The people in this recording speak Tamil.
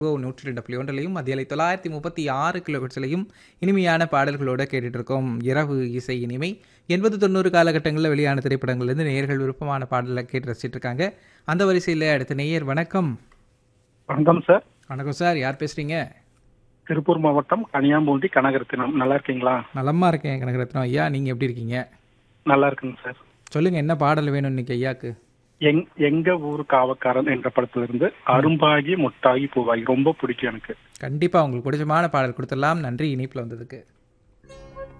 நூற்றி ரெண்டு புள்ளி ஒன்றிலையும் மதியலை தொள்ளாயிரத்தி முப்பத்தி ஆறு கிலோஹெட்ஸ்லையும் இனிமையான பாடல்களோட கேட்டுட்டு இருக்கோம் இரவு இசை இனிமை எண்பது தொண்ணூறு காலகட்டங்களில் வெளியான திரைப்படங்கள்லேருந்து நேயர்கள் விருப்பமான பாடலை கேட்டு ரசிச்சிட்டு இருக்காங்க அந்த வரிசையில் அடுத்த நேயர் வணக்கம் வணக்கம் சார் வணக்கம் சார் யார் பேசுறீங்க திருப்பூர் மாவட்டம் கனியாம்பூண்டி கனகரத்தினம் நல்லா இருக்கீங்களா நலமா இருக்கேன் கனகரத்னம் ஐயா நீங்கள் எப்படி இருக்கீங்க நல்லா இருக்குங்க சார் சொல்லுங்க என்ன பாடல் வேணும் இன்னைக்கு ஐயாக்கு எங் எங்க ஊர் காவக்காரன் என்ற படத்துல இருந்து அரும்பாகி முட்டாகி பூவாகி ரொம்ப பிடிக்கும் எனக்கு கண்டிப்பாக உங்களுக்கு பிடிச்சமான பாடல் கொடுத்துடலாம் நன்றி இனிப்பில் வந்ததுக்கு